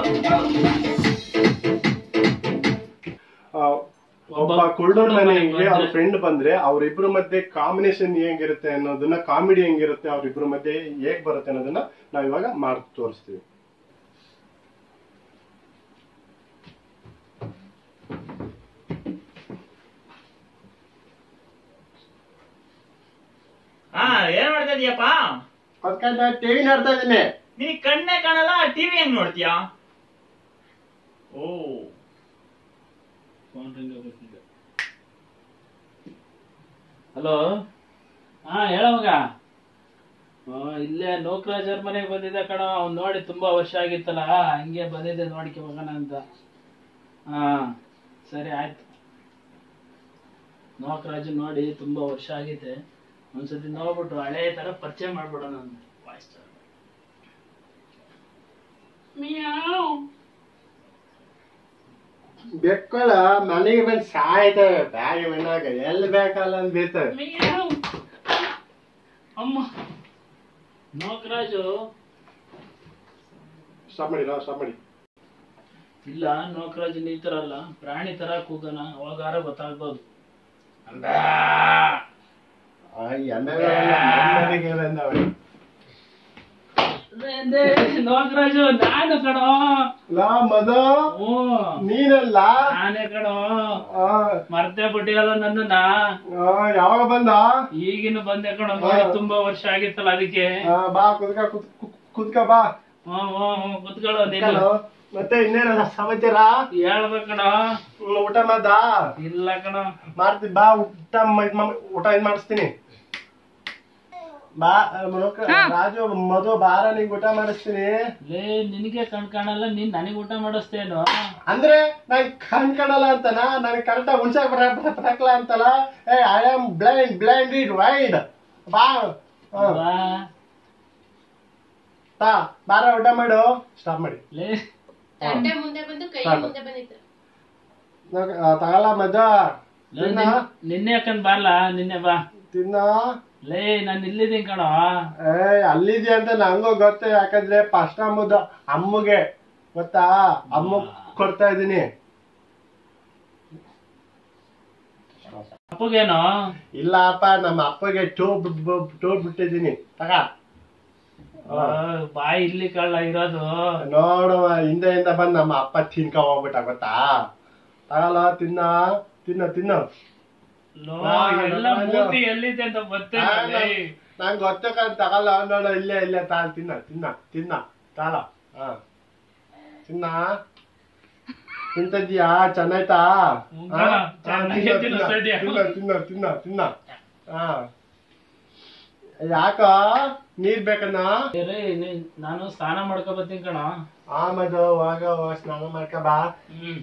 ಆ, ಒಬ್ಬ ಕುರುಡನ ಮನೆಗೆ ಅವ್ರ ಫ್ರೆಂಡ್ ಬಂದ್ರೆ ಅವ್ರಿಬ್ರ ಮಧ್ಯೆ ಕಾಂಬಿನೇಷನ್ ಹೆಂಗಿರುತ್ತೆ ಅನ್ನೋದನ್ನ ಕಾಮಿಡಿ ಹೆಂಗಿರುತ್ತೆ ಅವ್ರಿಬ್ರ ಮಧ್ಯೆ ಹೇಗ್ ಬರುತ್ತೆ ಅನ್ನೋದನ್ನ ನಾವ್ ಇವಾಗ ಮಾಡಿ ತೋರಿಸ್ತೀವಿ ಹಾ ಏನ್ ಮಾಡ್ತಾ ಇದೀಯಪ್ಪ ಅದಕ್ಕೆ ಟಿವಿ ನೋಡ್ತಾ ಇದ್ದೀನಿ ನೀ ಕಣ್ಣೇ ಕಾಣಲ್ಲ ಟಿವಿ ಹೆಂಗ್ ನೋಡ್ತೀಯಾ ಓ ಹಲೋ ಹಾ ಹೇಳ ಮಗ ಆ, ಇಲ್ಲೇ ನೌಕರಾಜರ್ ಮನೆಗೆ ಬಂದಿದ್ದೆ ಕಣ ಅವ್ನ್ ನೋಡಿ ತುಂಬಾ ವರ್ಷ ಆಗಿತ್ತಲ್ಲ ಹಂಗೆ ಬಂದಿದ್ದೆ ನೋಡಿಕೆ ಮಗನ ಅಂತ ಹಾ ಸರಿ ಆಯ್ತು ನೌಕರಾಜ್ ನೋಡಿ ತುಂಬಾ ವರ್ಷ ಆಗೈತೆ ಒಂದ್ಸತಿ ನೋಡ್ಬಿಟ್ಟು ಹಳೆ ತರ ಪರಿಚಯ ಮಾಡ್ಬಿಡೋಣ ಅಂತ ವಾಯ್ಸ್ ಬೆಕ್ಕಳ ಮನೆಗೆ ಬಂದು ಸಾಯ್ತವೆ ಬ್ಯಾಗ್ ಮಣ್ಣಾಗ ಎಲ್ಲಿ ಬೇಕಲ್ಲ ಅಂತ ಬೀಳ್ತವೆ ಅಮ್ಮ ನೌಕರಾಜು ಸ್ಟಾಪ್ ಮಾಡಿ ಸ್ಟಾಪ್ ಮಾಡಿ ಇಲ್ಲ ನೌಕರಾಜ್ ಈ ತರ ಅಲ್ಲ ಪ್ರಾಣಿ ತರ ಕೂಗನ ಅವಾಗಾರ ಗೊತ್ತಾಗ್ಬೋದು ಆ, ಎಮ್ಮೆಗಳೆಲ್ಲ ನೆಮ್ಮದಿಗೆ ಬಂದವೆ. ನೌಕರಾಜು ನಾನು ಕಣೋ ಲಾ ಮದ ಹ್ಞೂ ನೀನಲ್ಲ ನಾನೇ ಕಣೋ ಆ, ಮರ್ತೇ ಬಿಟ್ಟಿಯಲ್ಲ ನನ್ನನ್ನ ಆ, ಯಾವಾಗ ಬಂದ ಈಗಿನ ಬಂದೆ ಕಣೋ ನೋಡಿ ತುಂಬಾ ವರ್ಷ ಆಗಿತ್ತಲ್ಲ ಅದಕ್ಕೆ ಆ, ಬಾ ಕುದ್ಕ ಕುತ್- ಕುತ್- ಕುತ್ಕ ಬಾ ಹ್ಮ್ ಹ್ಮ್ ಹ್ಮ್ ಕುತ್ಕೊಳ್ಳೋ ನೀನು ಕುತ್ಕೊಳ್ಳು. ಮತ್ತೆ ಇನ್ನೇನ ಸಮಾಚಾರ ಹೇಳ್ಬೇಕು ಕಣೋ ಹ್ಮ್, ಊಟ ಮಾಡ್ದ ಇಲ್ಲ ಕಣೋ ಮಾಡ್ತಿ ಬಾ ಊಟ ಮ- ಇದ್ ಮಾ- ಊಟ ಇದ್ ಮಾಡಿಸ್ತೀನಿ ಬಾ ಮನೋಕ- ರಾಜು ಮಧು ಬಾರ ನಿಂಗ್ ಊಟ ಮಾಡಿಸ್ತೀನಿ ಲೇ ನಿನಗೆ ಕಣ್ ಕಾಣಲ್ಲ ನೀನ್ ನನಗ್ ಊಟ ಮಾಡಿಸ್ತೇನು ಅಂದ್ರೆ ನಂಗ್ ಕಣ್ ಕಾಣಲ್ಲ ಅಂತನ ನನಗೆ ಕರೆಕ್ಟ್ ಹುಣ್ಸಾಕ್ ಬರಕಲ್ಲ ಅಂತಲ್ಲ ಏ ಐ ಆಮ್ ಬ್ಲೈಂಡ್ ಬ್ಲೈಂಡ್ ಇಡ್ ವೈಡ್ ಬಾ ಹ, ಬಾ ತಾ ಬಾರ ಊಟ ಮಾಡು ಸ್ಟಾಪ್ ಮಾಡಿ ಲೇ ತಂಡೆ ಮುಂದೆ ಬಂದು ಕೈ ಸಾಕು. ಮುಂದೆ ಬಂದಿತ್ತು ನಾಕ್- ಆ, ತಗೊಳ ಮದ ಲೇ, ತಿನ್ನ ನಿನ್- ನಿನ್ನೆ ಯಾಕಂದ್ ಬಾರ್ಲ ನಿನ್ನೆ ಬಾ ತಿನ್ನ ಲೇ ನಾನ್ ಇಲ್ಲಿದ್ದೀನಿ ಕಣೋ ಏ ಅಲ್ಲಿದ್ಯಾ ಅಂತ ನಂಗೂ ಗೊತ್ತು ಯಾಕಂದ್ರೆ ಫಸ್ಟ್ ಅಮ್ಮದ ಅಮ್ಮಗೆ ಗೊತ್ತಾ ಅಮ್ಮ ಕೊಡ್ತಾ ಇದೀನಿ ಅಪ್ಪಗೇನೋ ಇಲ್ಲಪ್ಪ ನಮ್ಮ ಅಪ್ಪಗೆ ಟೂ ಟೂ ಬಿಟ್ಟಿದ್ದೀನಿ ತಗ ಆ, ಬಾಯಿ ಇಲ್ಲಿ ಕಳ್ಳ ಇರೋದು ನೋಡುವ ಹಿಂದೆಯಿಂದ ಬಂದ್ ನಮ್ಮ ಅಪ್ಪ ತಿನ್ಕ ಹೋಗ್ಬಿಟ್ಟ ಗೊತ್ತಾ ತಗಲ್ಲ ತಿನ್ನ ತಿನ್ನ ತಿನ್ನ ಲೋ, ಬಾ, ಎಲ್ಲ ನಾನು- ಮೂತಿ ಎಲ್ಲಿದೆ ಅಂತ ಗೊತ್ತೇ ಆ, ಇಲ್ಲ, ಲೇ. ನಂಗೆ ಗೊತ್ತಕ್ಕಂತ ತಗಲ್ಲ ನೋಡು ಇಲ್ಲೇ ಇಲ್ಲೇ ತಾ ತಿನ್ನ ತಿನ್ನ ತಿನ್ನ ತಾಳ ಹಾ ತಿನ್ನ ತಿಂತದ್ಯಾ ಚೆನ್ನಾಯ್ತಾ ಹ್ಮ್, ಹಾ? ಹಾ, ಚೆನ್ನಾಗೇ ತಿನ್ನ, ತಿನ್ನು, ತಿನ್ನ, ಸದ್ಯ. ತಿನ್ನ ತಿನ್ನ ತಿನ್ನ ತಿನ್ನ ಹಾ ಯಾಕ ನೀರ್ ಬೇಕನ್ನ ಏ ರೇ, ನೀನ್- ನಾನು ಸ್ನಾನ ಮಾಡ್ಕೊ ಬರ್ತೀನಿ ಕಣ ಆಮದು ಹೋಗ ಹೋಗ ಸ್ನಾನ ಮಾಡ್ಕ ಬಾ ಹ್ಮ್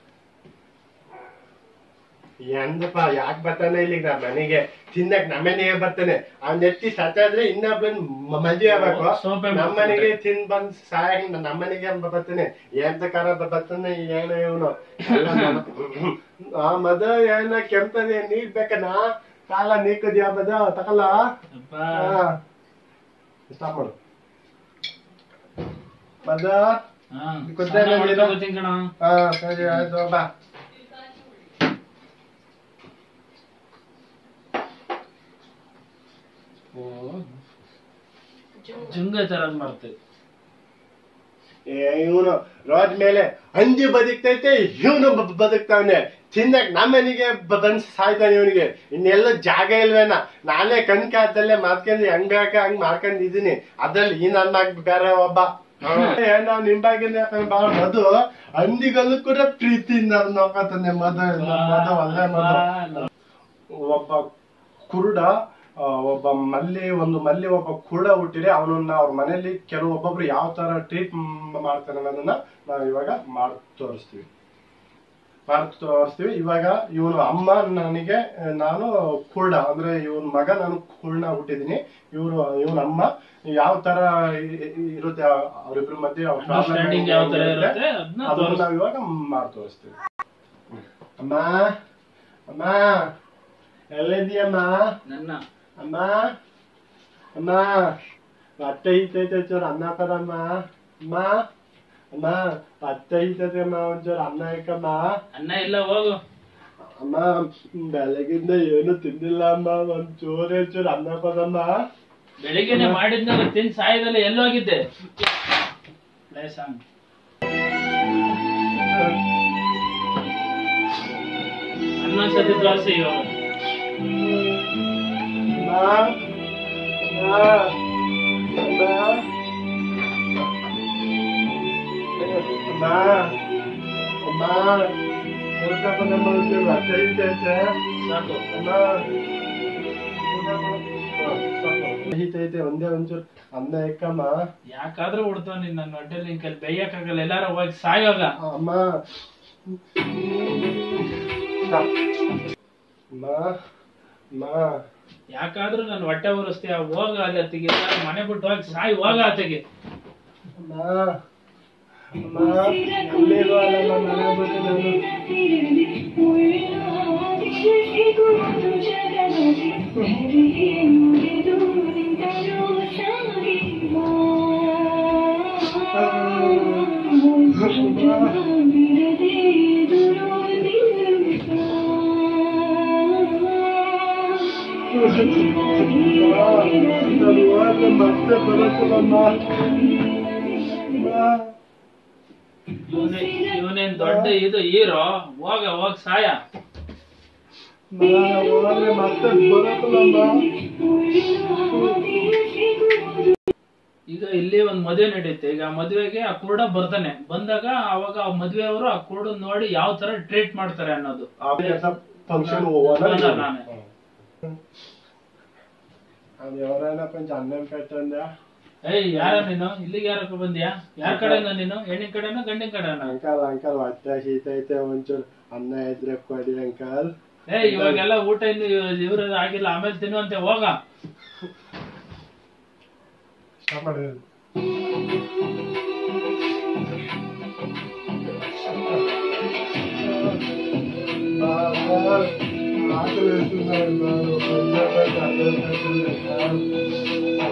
ಎಂದಪ್ಪ ಯಾಕೆ ಬರ್ತಾನೆ ಇಲ್ಲಿಗೆ ನಮ್ಮ ಮನೆಗೆ ತಿನ್ನಕ್ ನಮ್ಮನೆಗೆ ಬರ್ತಾನೆ ಅವ್ನ ಎತ್ತಿ ಸತ್ತಾದ್ರೆ ಇನ್ನೊಬ್ಬನ್ ಮ- ಮದ್ವೆ ಆಗ್ಬೇಕು ಸೋಪೆ ನಮ್ಮ ಮನೆಗೆ ತಿನ್ ಬಂದ್ ಸಹಾಯ ನಮ್ಮ ಮನೆಗೆ ಬರ್ತಾನೆ ಎಂತ ಕಾರ ಬರ್ತಾನೆ ಏನೋ ಇವನು ಆ ಮದ ಏನ ಕೆಮ್ತದೆ ನೀರ್ ಬೇಕನ ಕಾಲ ನೀಕದ್ಯಾ ಮದ ತಕಲ್ಲ ಅಪ್ಪ ಸ್ಟಾಪ್ ಮಾಡು ಮದ ಹಾ, ಗೊತ್ತೇ ಸ್ನಾನ ಇಲ್ಲ ಮಾಡ್ಕೊ ನೀನು? ಬರ್ತೀನಿ ಕಣ ಹಾ ಸರಿ ಆಯ್ತು ಬಾ ಜುಂಗ ತರ ಮಾಡ್ತೇವೆ ಇವನು ರೋಡ್ ಮೇಲೆ ಹಂದಿ ಬದುಕ್ತೈತೆ ಇವನು ಬದುಕ್ತಾವನೆ ತಿನ್ನಕ್ ನಮ್ಮನಿಗೆ ಬಂದ್ ಸಾಯ್ತಾನೆ ಇವನಿಗೆ ಇನ್ನೆಲ್ಲ ಜಾಗ ಇಲ್ವೇನ ನಾನೇ ಕಣ್ ಕಾತಲ್ಲೇ ಮಾಡ್ಕೊಂಡು ಹೆಂಗ್ ಬೇಕ ಹಂಗ್ ಮಾಡ್ಕೊಂಡಿದೀನಿ ಅದ್ರಲ್ಲಿ ಈ ನನ್ನ ಬೇರೆ ಒಬ್ಬ ಏನೋ ನಿಂಬಾಗಿಂದ ಯಾಕಂದ್ರೆ ಬಾಳ ಮಧು ಹಂದಿಗಲ್ಲೂ ಕೂಡ ಪ್ರೀತಿಯಿಂದ ನೋಡ್ಕೊತಾನೆ ಮಧು ಮಧು ಒಳ್ಳೆ ಮಧು ಒಬ್ಬ ಕುರುಡ ಆ, ಒಬ್ಬ ಮಲ್ಲಿ ಒಂದು ಮಲ್ಲಿ ಒಬ್ಬ ಕುರುಡ ಹುಟ್ಟಿರಿ ಅವನನ್ನ ಅವ್ರ ಮನೆಯಲ್ಲಿ ಕೆಲವು ಒಬ್ಬೊಬ್ರು ಯಾವ ತರ ಟ್ರೀಟ್ ಮಾಡ್ತಾರೆ ಅನ್ನೋದನ್ನ ನಾವು ಇವಾಗ ಮಾಡಿ ತೋರಿಸ್ತೀವಿ ಮಾಡಿ ತೋರಿಸ್ತೀವಿ ಇವಾಗ ಇವನು ಅಮ್ಮ ನನಗೆ ಆ, ನಾನು ಕುರುಡ ಅಂದ್ರೆ ಇವನ್ ಮಗ ನಾನು ಕುರುಡ ಹುಟ್ಟಿದೀನಿ ಇವ್ರು ಇವನ ಅಮ್ಮ ಯಾವ ತರ ಇ- ಇ- ಇರುತ್ತೆ ಅವ್ರಿಬ್ರ ಮಧ್ಯೆ ಅವ್ರ problem ಅಂಡರ್ಸ್ಟ್ಯಾಂಡಿಂಗ್ ಯಾವ ತರ ಇರುತ್ತೆ ಅದನ್ನ ಅದನ್ನ ತೋರಿಸ್ ನಾವ್ ಇವಾಗ ಮಾಡಿ ತೋರಿಸ್ತೀವಿ ಅಮ್ಮ ಅಮ್ಮ ಎಲ್ಲಿದ್ಯಮ್ಮ ನನ್ನ ಅಮ್ಮ ಅಮ್ಮ ಹೊಟ್ಟೆ ಇತ್ತೈತೆ ಚೂರು ಅನ್ನ ಕೊಡಮ್ಮ ಅಮ್ಮ ಅಮ್ಮ ಅತ್ತೆ ಐತದಮ್ಮ ಒಂಚೂರು ಅನ್ನ ಹಾಕಮ್ಮ ಅನ್ನ ಇಲ್ಲ ಹೋಗು ಅಮ್ಮ ಬೆಳಗಿಂದ ಏನು ತಿಂದಿಲ್ಲ ಅಮ್ಮ ಒಂದ್ ಚೂರು ಚೂರು ಅನ್ನ ಕೊಡಮ್ಮ ಬೆಳಿಗ್ಗೆನೆ ಮಾಡಿದ್ನಲ್ಲ ತಿನ್ ಸಾಯದಲ್ಲ ಎಲ್ಲೋಗಿದ್ದೆ ಪ್ಲೇ ಸಾಂಗ್ ಅನ್ನ ಸತಿ ದೋಸೆ ಇವಾಗ ಅಮ್ಮ ಅಮ್ಮ ಅಮ್ಮ ಅಮ್ಮ ಅಮ್ಮ ಊಟ ಬಂದಮ್ಮ ಒಂಚೂರು ಅತ್ತೆ ಐತೈತೆ ಸಾಕು ಅಮ್ಮ ಐತೈತೆ ಒಂದೇ ಒಂಚೂರು ಅನ್ನ ಇಕ್ಕಮ್ಮ ಯಾಕಾದ್ರೂ ಉಡ್ತಾವ ನೀನ್ ನನ್ನ ಹೊಟ್ಟೆಲಿ ನಿನ್ ಕೈಲಿ ಬೇಯಕ್ಕಾಗಲ್ಲ ಎಲ್ಲಾರ ಹೋಗಿ ಸಾಯೋಗ ಅಮ್ಮ ಅಮ್ಮ ಅಮ್ಮ ಯಾಕಾದ್ರೂ ನನ್ನ ಹೊಟ್ಟೆ ಉರಿಸ್ತೀಯ ಹೋಗ ಅಲ್ಲಿ ಅತ್ತಿಗೆ ಎಲ್ಲಾರ ಮನೆ ಬಿಟ್ಟು ಹೋಗಿ ಸಾಯಿ ಹೋಗ ಅತ್ತಿಗೆ ಅಮ್ಮ ಅಮ್ಮ ಅಲ್ಲಿಗೂ ಅಲ್ಲಮ್ಮ ಮನೆ ಬಿಟ್ಟು ನಾನು ನಾನು ಹೋದ್ರೆ ಮತ್ತೆ ಬರುತ್ತಲ್ಲಮ್ಮ ಅಮ್ಮ ಇವನೇ ಇವನೇನ್ ದೊಡ್ಡ ಇದು ಹೀರೋ ಹೋಗ ಹೋಗ್ ಸಾಯ ನಾನು ಹೋದ್ರೆ ಮತ್ತೆ ಬರುತ್ತಲ್ಲಮ್ಮ ಈಗ ಇಲ್ಲಿ ಒಂದ್ ಮದ್ವೆ ನಡೆಯುತ್ತೆ ಈಗ ಆ ಮದ್ವೆಗೆ ಆ ಕುರುಡ ಬರ್ತಾನೆ ಬಂದಾಗ ಅವಾಗ ಆ ಮದ್ವೆಯವರು ಆ ಕುರುಡ ನೋಡಿ ಯಾವ ತರ ಟ್ರೀಟ್ ಮಾಡ್ತಾರೆ ಅನ್ನೋದು ಫಂಕ್ಷನ್ ಹೋಗೋಣ ಹೋಗೋಣ ನಾನೇ. ಅದು ఎవరైనా కొంచెం అన్నం పెట్టండి ಏಯ್ ಯಾರ ನೀನು ಇಲ್ಲಿಗೆ ಯಾರಕ್ಕೆ ಬಂದ್ಯಾ ಯಾರ ಕಡೆನ ನೀನು ಹೆಣ್ಣಿನ ಕಡೆನೋ ಗಂಡಿನ ಕಡೆನೋ ಅಂಕಲ್ ಅಂಕಲ್ ಹೊಟ್ಟೆ ಶೀತ ಐತೆ ಒಂಚೂರು ಅನ್ನ ಇದ್ರೆ ಕೊಡಿ ಅಂಕಲ್ ಏಯ್ ಇವಾಗೆಲ್ಲ ಊಟ ಇನ್ನು ಇವ್ರ ಆಗಿಲ್ಲ ಆಮೇಲೆ ತಿನ್ನುವಂತೆ ಹೋಗ ಸ್ಟಾಪ್ ಮಾಡಿ ఆకలి వేస్తున్నాను బాబు. కొంచెం కొంచెం అన్నం పెట్టండి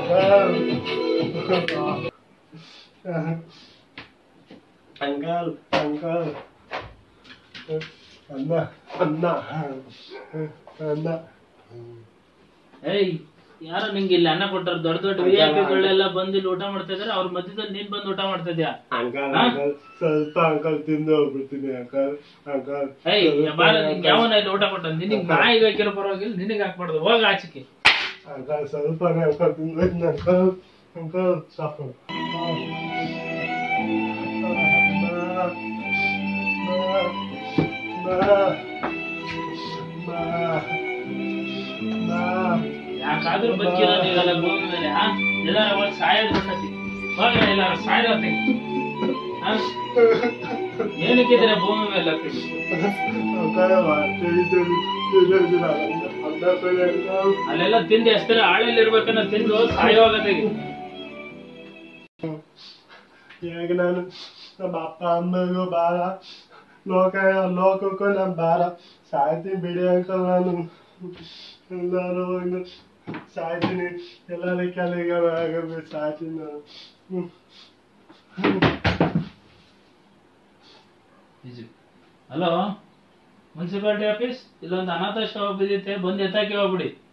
అంకల్ అంకల్ అన్న అన్న అన్న ಏಯ್ ಯಾರೋ ನಿಂಗೆ ಇಲ್ಲಿ ಅನ್ನ ಕೊಟ್ಟಾರ ದೊಡ್ಡ ದೊಡ್ಡ ವಿ ಐ ಪಿಗಳೆಲ್ಲ ಬಂದು ಇಲ್ಲಿ ಊಟ ಮಾಡ್ತಾ ಇದಾರೆ ಅವ್ರ ಮಧ್ಯದಲ್ಲಿ ನೀನ್ ಬಂದು ಊಟ ಮಾಡ್ತಾ ಇದ್ಯಾ ಅಂಕಲ್ ಹಾ? ಅಂಕಲ್ ಸ್ವಲ್ಪ ಅಂಕಲ್ ತಿಂದು ಹೋಗ್ಬಿಡ್ತೀನಿ ಅಂಕಲ್ ಅಂಕಲ್ ಏಯ್ ಬಾರ ನಿಂಗೆ ಯಾವನ ಇಲ್ಲಿ ಊಟ ಕೊಟ್ಟ ನಿನಗೆ ನಾಯಿಗೆ ಹಾಕಿರೋ ಪರವಾಗಿಲ್ಲ ನಿನಗೆ ಹಾಕ್ಬಾರ್ದು ಹೋಗ ಆಚೆಗೆ ಅಂಕಲ್ ಸ್ವಲ್ಪನೇ ಅಂಕಲ್ ತಿಂದು ಅಂಕಲ್ ಅಂಕಲ್ ಸಾಕು ಯಾಕಾದ್ರೂ ಬದುಕಿರೋ ನೀವೆಲ್ಲ ಭೂಮಿ ಮೇಲೆ ಹಾ ಎಲ್ಲಾರ ಹೋಗಿ ಸಾಯೋದು ಬಿಟ್ಟತಿ ಹೋಗ ಎಲ್ಲಾರ ಸಾಯೋತಿ ಹಾ ಏನಕ್ಕಿದ್ರೆ ಭೂಮಿ ಮೇಲೆ ಹತ್ತಿ ಅಲ್ಲೆಲ್ಲ ತಿಂದು ಎಷ್ಟರ ಆಳಲ್ಲಿ ಇರ್ಬೇಕನ್ನ ತಿಂದು ಸಾಯೋಗತೆಗೆ ಈಗ ನಾನು ನಮ್ಮ ಅಪ್ಪ ಅಮ್ಮಗೂ ಬಾರ ಲೋಕ ಲೋಕಕ್ಕೂ ನಾನು ಬಾರ ಸಾಯ್ತೀನಿ ಬಿಡಿ ಅಂಕಲ್ ನಾನು ಎಲ್ಲರೂ ಒಂದು ಸಾಯ್ತೀನಿ ಎಲ್ಲರ ಕೆಳಗೆ ಆಗಬೇಕು ಸಾಯ್ತೀನಿ ನಾನು ಹ್ಮ್. ಹಲೋ ಮುನ್ಸಿಪಾಲಿಟಿ ಆಫೀಸ್ ಇಲ್ಲೊಂದು ಅನಾಥಾಶ್ರಮ ಬಿದ್ದಿತ್ತೆ ಬಂದು ಎತ್ತಾಕಿ ಹೋಗ್ಬಿಡಿ